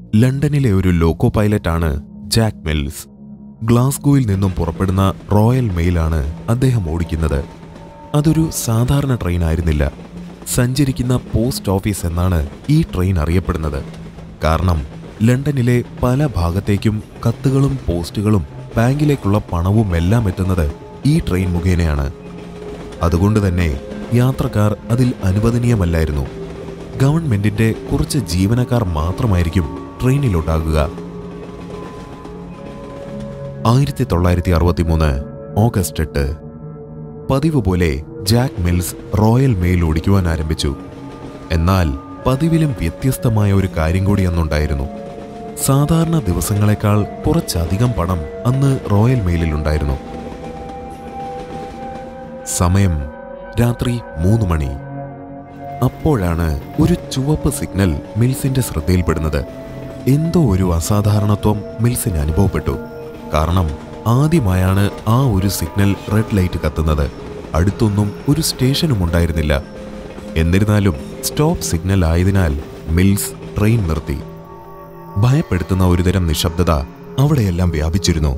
ലണ്ടനിലെ ഒരു ലോക്കോ പൈലറ്റാണ് ജാക്ക് മിൽസ് ഗ്ലാസ്ഗോയിൽ നിന്നും പുറപ്പെടുന്ന റോയൽ മെയിലാണ് അദ്ദേഹം ഓടിക്കുന്നത് അതൊരു സാധാരണ ട്രെയിൻ ആയിരുന്നില്ല സഞ്ചരിക്കുന്ന പോസ്റ്റ് ഓഫീസ് എന്നാണ് ഈ ട്രെയിൻ അറിയപ്പെടുന്നത് കാരണം ലണ്ടനിലെ പല ഭാഗത്തേക്കും കത്തുകളും പോസ്റ്റുകളും ബാങ്കിലേക്കുള്ള പണവും എല്ലാം എത്തുന്നത് ഈ ട്രെയിൻ മുഖേനയാണ് അതുകൊണ്ട് തന്നെ യാത്രക്കാർ അതിൽ അനുവദനീയമല്ലായിരുന്നു ഗവൺമെന്റിന്റെ കുറച്ച് ജീവനക്കാർ മാത്രമായിരിക്കും ട്രെയിനിലുണ്ടാകുക ആയിരത്തി തൊള്ളായിരത്തി അറുപത്തിമൂന്ന് ഓഗസ്റ്റ് എട്ട് പതിവ് പോലെ ജാക്ക് മിൽസ് റോയൽ മെയിൽ ഓടിക്കുവാൻ ആരംഭിച്ചു എന്നാൽ പതിവിലും വ്യത്യസ്തമായ ഒരു കാര്യം കൂടി അന്നുണ്ടായിരുന്നു സാധാരണ ദിവസങ്ങളെക്കാൾ കുറച്ചധികം പണം അന്ന് റോയൽ മെയിലിലുണ്ടായിരുന്നു സമയം രാത്രി മൂന്ന് മണി അപ്പോഴാണ് ഒരു ചുവപ്പ് സിഗ്നൽ മിൽസിന്റെ ശ്രദ്ധയിൽപ്പെടുന്നത് എന്തോ ഒരു അസാധാരണത്വം മിൽസിന് അനുഭവപ്പെട്ടു കാരണം ആദ്യമായാണ് ആ ഒരു സിഗ്നൽ റെഡ് ലൈറ്റ് കത്തുന്നത് അടുത്തൊന്നും ഒരു സ്റ്റേഷനും ഉണ്ടായിരുന്നില്ല എന്നിരുന്നാലും സ്റ്റോപ്പ് സിഗ്നൽ ആയതിനാൽ മിൽസ് ട്രെയിൻ നിർത്തി ഭയപ്പെടുത്തുന്ന ഒരുതരം നിശബ്ദത അവിടെയെല്ലാം വ്യാപിച്ചിരുന്നു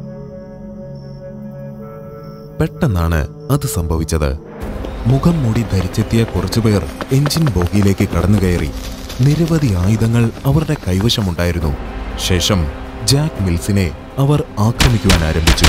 പെട്ടെന്നാണ് അത് സംഭവിച്ചത് മുഖം മൂടി ധരിച്ചെത്തിയ കുറച്ചുപേർ എഞ്ചിൻ ബോഗിയിലേക്ക് കടന്നുകയറി നിരവധി ആയുധങ്ങൾ അവരുടെ കൈവശമുണ്ടായിരുന്നു ശേഷം ജാക്ക് മിൽസിനെ അവർ ആക്രമിക്കുവാൻ ആരംഭിച്ചു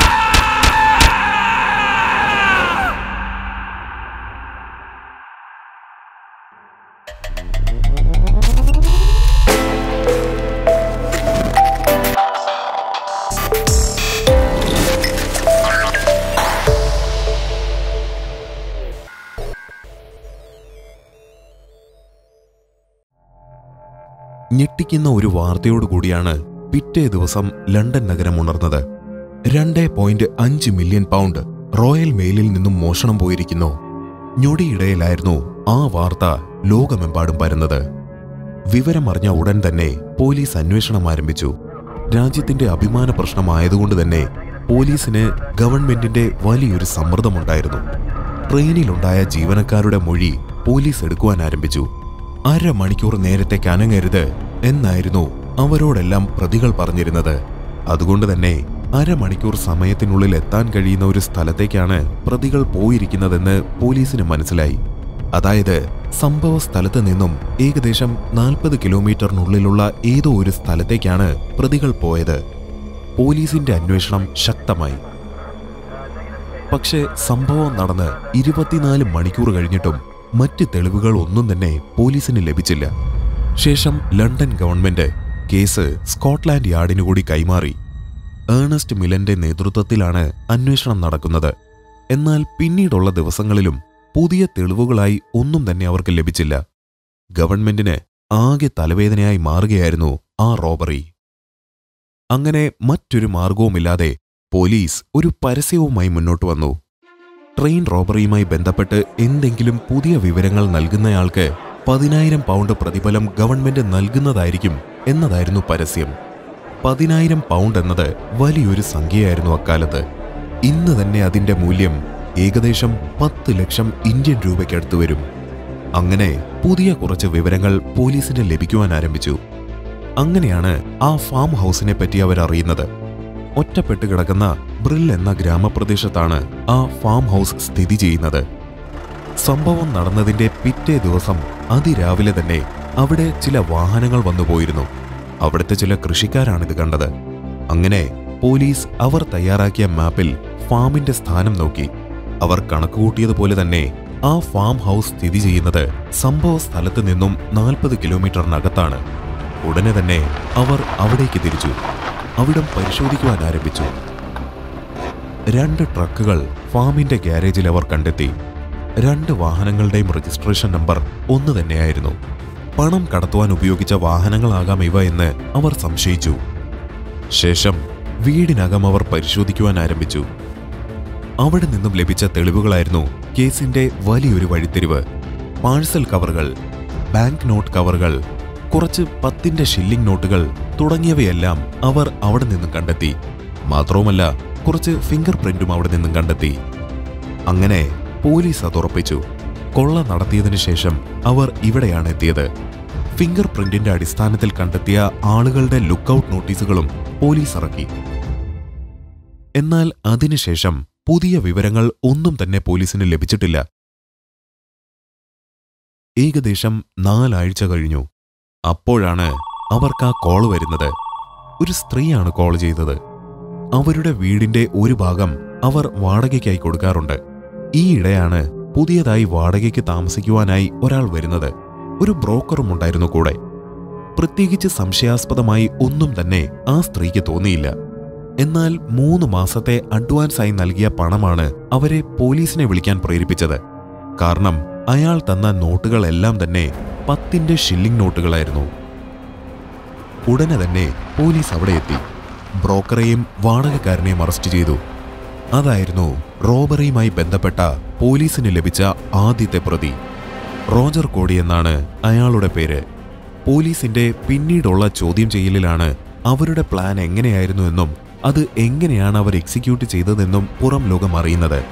ഞെട്ടിക്കുന്ന ഒരു വാർത്തയോടുകൂടിയാണ് പിറ്റേ ദിവസം ലണ്ടൻ നഗരം ഉണർന്നത് രണ്ട് പോയിന്റ് അഞ്ച് മില്യൺ പൗണ്ട് റോയൽ മെയിലിൽ നിന്നും മോഷണം പോയിരിക്കുന്നു ഞൊടിയിടയിലായിരുന്നു ആ വാർത്ത ലോകമെമ്പാടും പരന്നത് വിവരമറിഞ്ഞ ഉടൻ തന്നെ പോലീസ് അന്വേഷണം ആരംഭിച്ചു രാജ്യത്തിന്റെ അഭിമാന പ്രശ്നമായതുകൊണ്ട് തന്നെ പോലീസിന് ഗവൺമെന്റിന്റെ വലിയൊരു സമ്മർദ്ദമുണ്ടായിരുന്നു ട്രെയിനിലുണ്ടായ ജീവനക്കാരുടെ മൊഴി പോലീസ് എടുക്കുവാൻ ആരംഭിച്ചു അരമണിക്കൂർ നേരത്തേക്ക് അനങ്ങരുത് എന്നായിരുന്നു അവരോടെല്ലാം പ്രതികൾ പറഞ്ഞിരുന്നത് അതുകൊണ്ട് തന്നെ അരമണിക്കൂർ സമയത്തിനുള്ളിൽ എത്താൻ കഴിയുന്ന ഒരു സ്ഥലത്തേക്കാണ് പ്രതികൾ പോയിരിക്കുന്നതെന്ന് പോലീസിന് മനസ്സിലായി അതായത് സംഭവ സ്ഥലത്ത് നിന്നും ഏകദേശം നാൽപ്പത് കിലോമീറ്ററിനുള്ളിലുള്ള ഏതോ ഒരു സ്ഥലത്തേക്കാണ് പ്രതികൾ പോയത് പോലീസിന്റെ അന്വേഷണം ശക്തമായി പക്ഷേ സംഭവം നടന്ന് ഇരുപത്തിനാല് മണിക്കൂർ കഴിഞ്ഞിട്ടും മറ്റ് തെളിവുകൾ ഒന്നും തന്നെ പോലീസിന് ലഭിച്ചില്ല ശേഷം ലണ്ടൻ ഗവൺമെന്റ് കേസ് സ്കോട്ട്ലാൻഡ് യാർഡിനു കൂടി കൈമാറി ഏണസ്റ്റ് മിലന്റെ നേതൃത്വത്തിലാണ് അന്വേഷണം നടക്കുന്നത് എന്നാൽ പിന്നീടുള്ള ദിവസങ്ങളിലും പുതിയ തെളിവുകളായി ഒന്നും തന്നെ അവർക്ക് ലഭിച്ചില്ല ഗവൺമെന്റിന് ആകെ തലവേദനയായി മാറുകയായിരുന്നു ആ റോബറി അങ്ങനെ മറ്റൊരു മാർഗവുമില്ലാതെ പോലീസ് ഒരു പരസ്യവുമായി മുന്നോട്ട് വന്നു ട്രെയിൻ റോബറിയുമായി ബന്ധപ്പെട്ട് എന്തെങ്കിലും പുതിയ വിവരങ്ങൾ നൽകുന്നയാൾക്ക് പതിനായിരം പൗണ്ട് പ്രതിഫലം ഗവൺമെന്റ് നൽകുന്നതായിരിക്കും എന്നതായിരുന്നു പരസ്യം പതിനായിരം പൗണ്ട് എന്നത് വലിയൊരു സംഖ്യയായിരുന്നു അക്കാലത്ത് ഇന്ന് തന്നെ അതിന്റെ മൂല്യം ഏകദേശം പത്ത് ലക്ഷം ഇന്ത്യൻ രൂപയ്ക്കടുത്ത് വരും അങ്ങനെ പുതിയ കുറച്ച് വിവരങ്ങൾ പോലീസിന് ലഭിക്കുവാൻ ആരംഭിച്ചു അങ്ങനെയാണ് ആ ഫാം ഹൗസിനെ പറ്റി അവർ അറിയുന്നത് ഒറ്റപ്പെട്ട് കിടക്കുന്ന ബ്രിൽ എന്ന ഗ്രാമപ്രദേശത്താണ് ആ ഫാം ഹൗസ് സ്ഥിതി ചെയ്യുന്നത് സംഭവം നടന്നതിന്റെ പിറ്റേ ദിവസം അതിരാവിലെ തന്നെ അവിടെ ചില വാഹനങ്ങൾ വന്നുപോയിരുന്നു അവിടുത്തെ ചില കൃഷിക്കാരാണിത് കണ്ടത് അങ്ങനെ പോലീസ് അവർ തയ്യാറാക്കിയ മാപ്പിൽ ഫാമിന്റെ സ്ഥാനം നോക്കി അവർ കണക്കുകൂട്ടിയതുപോലെ തന്നെ ആ ഫാം ഹൗസ് സ്ഥിതി ചെയ്യുന്നത് സംഭവ സ്ഥലത്ത് നിന്നും നാൽപ്പത് കിലോമീറ്ററിനകത്താണ് ഉടനെ തന്നെ അവർ അവിടേക്ക് തിരിച്ചു അവിടം പരിശോധിക്കുവാൻ ആരംഭിച്ചു രണ്ട് ട്രക്കുകൾ ഫാമിന്റെ ഗ്യാരേജിൽ അവർ കണ്ടെത്തി രണ്ട് വാഹനങ്ങളുടെയും രജിസ്ട്രേഷൻ നമ്പർ ഒന്ന് തന്നെയായിരുന്നു പണം കടത്തുവാൻ ഉപയോഗിച്ച വാഹനങ്ങളാകാം ഇവ എന്ന് അവർ സംശയിച്ചു ശേഷം വീടിനകം അവർ പരിശോധിക്കുവാൻ ആരംഭിച്ചു അവിടെ നിന്നും ലഭിച്ച തെളിവുകളായിരുന്നു കേസിന്റെ വലിയൊരു വഴിത്തിരിവ് പാഴ്സൽ കവറുകൾ ബാങ്ക് നോട്ട് കവറുകൾ കുറച്ച് പത്തിന്റെ ഷില്ലിംഗ് നോട്ടുകൾ തുടങ്ങിയവയെല്ലാം അവർ അവിടെ നിന്നും കണ്ടെത്തി മാത്രവുമല്ല കുറച്ച് ഫിംഗർ പ്രിന്റും അവിടെ നിന്നും കണ്ടെത്തി അങ്ങനെ പോലീസ് അത് ഉറപ്പിച്ചു കൊള്ള നടത്തിയതിനു ശേഷം അവർ ഇവിടെയാണ് എത്തിയത് ഫിംഗർ പ്രിന്റിന്റെ അടിസ്ഥാനത്തിൽ കണ്ടെത്തിയ ആളുകളുടെ ലുക്കൌട്ട് നോട്ടീസുകളും പോലീസ് ഇറക്കി എന്നാൽ അതിനുശേഷം പുതിയ വിവരങ്ങൾ ഒന്നും തന്നെ പോലീസിന് ലഭിച്ചിട്ടില്ല ഏകദേശം നാലാഴ്ച കഴിഞ്ഞു അപ്പോഴാണ് അവർക്ക് ആ കോൾ വരുന്നത് ഒരു സ്ത്രീയാണ് കോൾ ചെയ്തത് അവരുടെ വീടിന്റെ ഒരു ഭാഗം അവർ വാടകയ്ക്കായി കൊടുക്കാറുണ്ട് ഈയിടെയാണ് പുതിയതായി വാടകയ്ക്ക് താമസിക്കുവാനായി ഒരാൾ വരുന്നത് ഒരു ബ്രോക്കറും ഉണ്ടായിരുന്നു കൂടെ പ്രത്യേകിച്ച് സംശയാസ്പദമായി ഒന്നും തന്നെ ആ സ്ത്രീക്ക് തോന്നിയില്ല എന്നാൽ മൂന്ന് മാസത്തെ അഡ്വാൻസായി നൽകിയ പണമാണ് അവരെ പോലീസിനെ വിളിക്കാൻ പ്രേരിപ്പിച്ചത് കാരണം അയാൾ തന്ന നോട്ടുകളെല്ലാം തന്നെ പത്തിന്റെ ഷില്ലിംഗ് നോട്ടുകളായിരുന്നു ഉടനെ തന്നെ പോലീസ് അവിടെ എത്തി ബ്രോക്കറെയും വാടകക്കാരനെയും അറസ്റ്റ് ചെയ്തു അതായിരുന്നു റോബറിയുമായി ബന്ധപ്പെട്ട പോലീസിന് ലഭിച്ച ആദ്യത്തെ പ്രതി റോജർ കോടി എന്നാണ് അയാളുടെ പേര് പോലീസിന്റെ പിന്നീടുള്ള ചോദ്യം ചെയ്യലിലാണ് അവരുടെ പ്ലാൻ എങ്ങനെയായിരുന്നു എന്നും അത് എങ്ങനെയാണ് അവർ എക്സിക്യൂട്ട് ചെയ്തതെന്നും പുറം ലോകം അറിയുന്നത്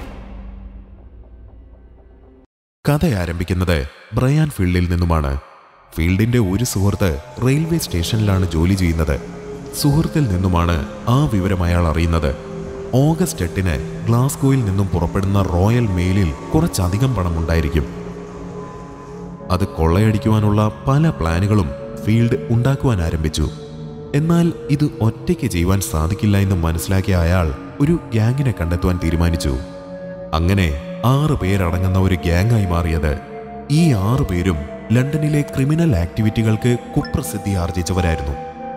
കഥ ആരംഭിക്കുന്നത് ബ്രയാൻ ഫീൽഡിൽ നിന്നുമാണ് ഫീൽഡിന്റെ ഒരു സുഹൃത്ത് റെയിൽവേ സ്റ്റേഷനിലാണ് ജോലി ചെയ്യുന്നത് സുഹൃത്തിൽ നിന്നുമാണ് ആ വിവരം അയാൾ അറിയുന്നത് ഓഗസ്റ്റ് എട്ടിന് ഗ്ലാസ്ഗോയിൽ നിന്നും പുറപ്പെടുന്ന റോയൽ മെയിലിൽ കുറച്ചധികം പണമുണ്ടായിരിക്കും അത് കൊള്ളയടിക്കുവാനുള്ള പല പ്ലാനുകളും ഫീൽഡ് ഉണ്ടാക്കുവാൻ ആരംഭിച്ചു എന്നാൽ ഇത് ഒറ്റയ്ക്ക് ചെയ്യുവാൻ സാധിക്കില്ല എന്ന് മനസ്സിലാക്കിയ അയാൾ ഒരു ഗ്യാങ്ങിനെ കണ്ടെത്തുവാൻ തീരുമാനിച്ചു അങ്ങനെ ആറ് പേരടങ്ങുന്ന ഒരു ഗ്യാങ്ങായി മാറിയത് ഈ ആറു പേരും ലണ്ടനിലെ ക്രിമിനൽ ആക്ടിവിറ്റികൾക്ക് കുപ്രസിദ്ധി ആർജിച്ചവരായിരുന്നു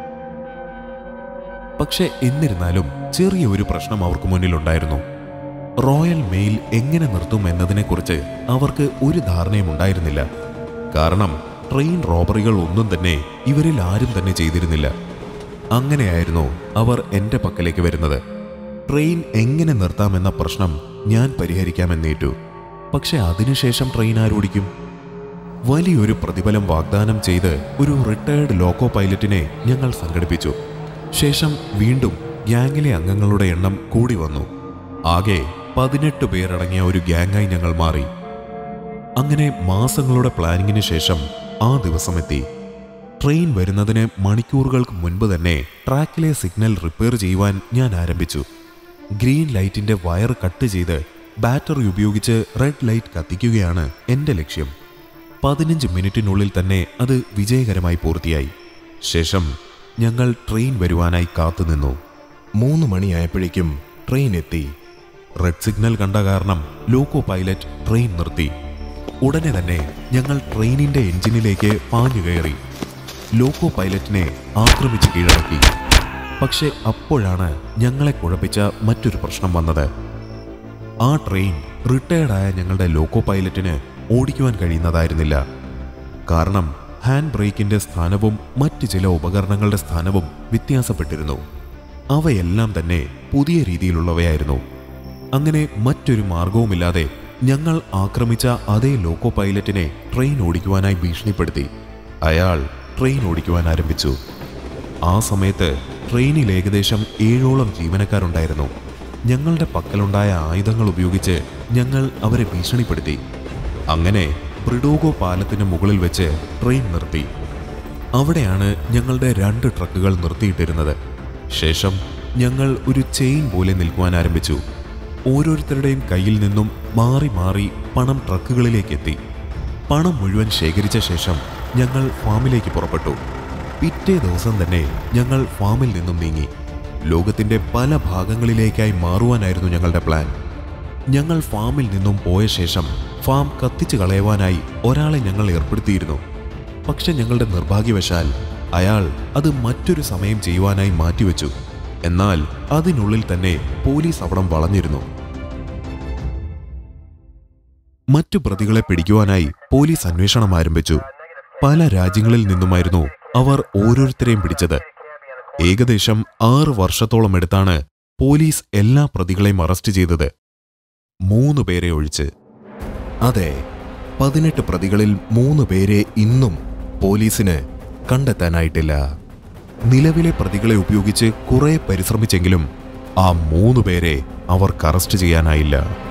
പക്ഷെ എന്നിരുന്നാലും ചെറിയ ഒരു പ്രശ്നം അവർക്ക് മുന്നിലുണ്ടായിരുന്നു റോയൽ മെയിൽ എങ്ങനെ നിർത്തും എന്നതിനെക്കുറിച്ച് അവർക്ക് ഒരു ധാരണയും ഉണ്ടായിരുന്നില്ല കാരണം ട്രെയിൻ റോബറികൾ ഒന്നും തന്നെ ഇവരിൽ ആരും തന്നെ ചെയ്തിരുന്നില്ല അങ്ങനെയായിരുന്നു അവർ എന്റെ പക്കലേക്ക് വരുന്നത് ട്രെയിൻ എങ്ങനെ നിർത്താമെന്ന പ്രശ്നം ഞാൻ പരിഹരിക്കാമെന്നേറ്റു പക്ഷെ അതിനുശേഷം ട്രെയിൻ ആരോടിക്കും വലിയൊരു പ്രതിഫലം വാഗ്ദാനം ചെയ്ത് ഒരു റിട്ടയർഡ് ലോക്കോ പൈലറ്റിനെ ഞങ്ങൾ സംഘടിപ്പിച്ചു ശേഷം വീണ്ടും ഗ്യാങ്ങിലെ അംഗങ്ങളുടെ എണ്ണം കൂടി വന്നു ആകെ പതിനെട്ട് പേരടങ്ങിയ ഒരു ഗ്യാങ്ങായി ഞങ്ങൾ മാറി അങ്ങനെ മാസങ്ങളുടെ പ്ലാനിങ്ങിന് ശേഷം ആ ദിവസം എത്തി ട്രെയിൻ വരുന്നതിന് മണിക്കൂറുകൾക്ക് മുൻപ് തന്നെ ട്രാക്കിലെ സിഗ്നൽ റിപ്പയർ ചെയ്യുവാൻ ഞാൻ ആരംഭിച്ചു ഗ്രീൻ ലൈറ്റിന്റെ വയർ കട്ട് ചെയ്ത് ബാറ്ററി ഉപയോഗിച്ച് റെഡ് ലൈറ്റ് കത്തിക്കുകയാണ് എന്റെ ലക്ഷ്യം പതിനഞ്ച് മിനിറ്റിനുള്ളിൽ തന്നെ അത് വിജയകരമായി പൂർത്തിയായി ശേഷം ഞങ്ങൾ ട്രെയിൻ വരുവാനായി കാത്തുനിന്നു മൂന്ന് മണിയായപ്പോഴേക്കും ട്രെയിൻ എത്തി റെഡ് സിഗ്നൽ കണ്ട കാരണം ലോക്കോ പൈലറ്റ് ട്രെയിൻ നിർത്തി ഉടനെ തന്നെ ഞങ്ങൾ ട്രെയിനിന്റെ എഞ്ചിനിലേക്ക് പാഞ്ഞു കയറി ലോക്കോ പൈലറ്റിനെ ആക്രമിച്ച് കീഴടക്കി പക്ഷെ അപ്പോഴാണ് ഞങ്ങളെ കുഴപ്പിച്ച മറ്റൊരു പ്രശ്നം വന്നത് ആ ട്രെയിൻ റിട്ടയർഡായ ഞങ്ങളുടെ ലോക്കോ പൈലറ്റിന് ഓടിക്കുവാൻ കഴിയുന്നതായിരുന്നില്ല കാരണം ഹാൻഡ് ബ്രേക്കിന്റെ സ്ഥാനവും മറ്റ് ചില ഉപകരണങ്ങളുടെ സ്ഥാനവും വ്യത്യാസപ്പെട്ടിരുന്നു അവയെല്ലാം തന്നെ പുതിയ രീതിയിലുള്ളവയായിരുന്നു അങ്ങനെ മറ്റൊരു മാർഗവുമില്ലാതെ ഞങ്ങൾ ആക്രമിച്ച അതേ ലോക്കോ പൈലറ്റിനെ ട്രെയിൻ ഓടിക്കുവാനായി ഭീഷണിപ്പെടുത്തി അയാൾ ട്രെയിൻ ഓടിക്കുവാൻ ആരംഭിച്ചു ആ സമയത്ത് ട്രെയിനിൽ ഏകദേശം ഏഴോളം ജീവനക്കാരുണ്ടായിരുന്നു ഞങ്ങളുടെ പക്കലുണ്ടായ ആയുധങ്ങൾ ഉപയോഗിച്ച് ഞങ്ങൾ അവരെ ഭീഷണിപ്പെടുത്തി അങ്ങനെ പ്രിഡോഗോ പാലത്തിന് മുകളിൽ വെച്ച് ട്രെയിൻ നിർത്തി അവിടെയാണ് ഞങ്ങളുടെ രണ്ട് ട്രക്കുകൾ നിർത്തിയിട്ടിരുന്നത് ശേഷം ഞങ്ങൾ ഒരു ചെയിൻ പോലെ നിൽക്കുവാൻ ആരംഭിച്ചു ഓരോരുത്തരുടെയും കയ്യിൽ നിന്നും മാറി മാറി പണം ട്രക്കുകളിലേക്ക് എത്തി പണം മുഴുവൻ ശേഖരിച്ച ശേഷം ഞങ്ങൾ ഫാമിലേക്ക് പുറപ്പെട്ടു പിറ്റേ ദിവസം തന്നെ ഞങ്ങൾ ഫാമിൽ നിന്നും നീങ്ങി ലോകത്തിന്റെ പല ഭാഗങ്ങളിലേക്കായി മാറുവാനായിരുന്നു ഞങ്ങളുടെ പ്ലാൻ ഞങ്ങൾ ഫാമിൽ നിന്നും പോയ ശേഷം ഫാം കത്തിച്ചു കളയുവാനായി ഒരാളെ ഞങ്ങൾ ഏർപ്പെടുത്തിയിരുന്നു പക്ഷെ ഞങ്ങളുടെ നിർഭാഗ്യവശാൽ അയാൾ അത് മറ്റൊരു സമയം ചെയ്യുവാനായി മാറ്റിവെച്ചു എന്നാൽ അതിനുള്ളിൽ തന്നെ പോലീസ് അവിടം വളഞ്ഞിരുന്നു മറ്റു പ്രതികളെ പിടിക്കുവാനായി പോലീസ് അന്വേഷണം ആരംഭിച്ചു പല രാജ്യങ്ങളിൽ നിന്നുമായിരുന്നു അവർ ഓരോരുത്തരെയും പിടിച്ചത് ഏകദേശം ആറ് വർഷത്തോളം എടുത്താണ് പോലീസ് എല്ലാ പ്രതികളെയും അറസ്റ്റ് ചെയ്തത് മൂന്ന് പേരെ ഒഴിച്ച് അതെ പതിനെട്ട് പ്രതികളിൽ മൂന്ന് പേരെ ഇന്നും പോലീസിന് കണ്ടെത്താനായിട്ടില്ല നിലവിലെ പ്രതികളെ ഉപയോഗിച്ച് കുറെ പരിശ്രമിച്ചെങ്കിലും ആ മൂന്ന് പേരെ അവർക്ക് അറസ്റ്റ് ചെയ്യാനായില്ല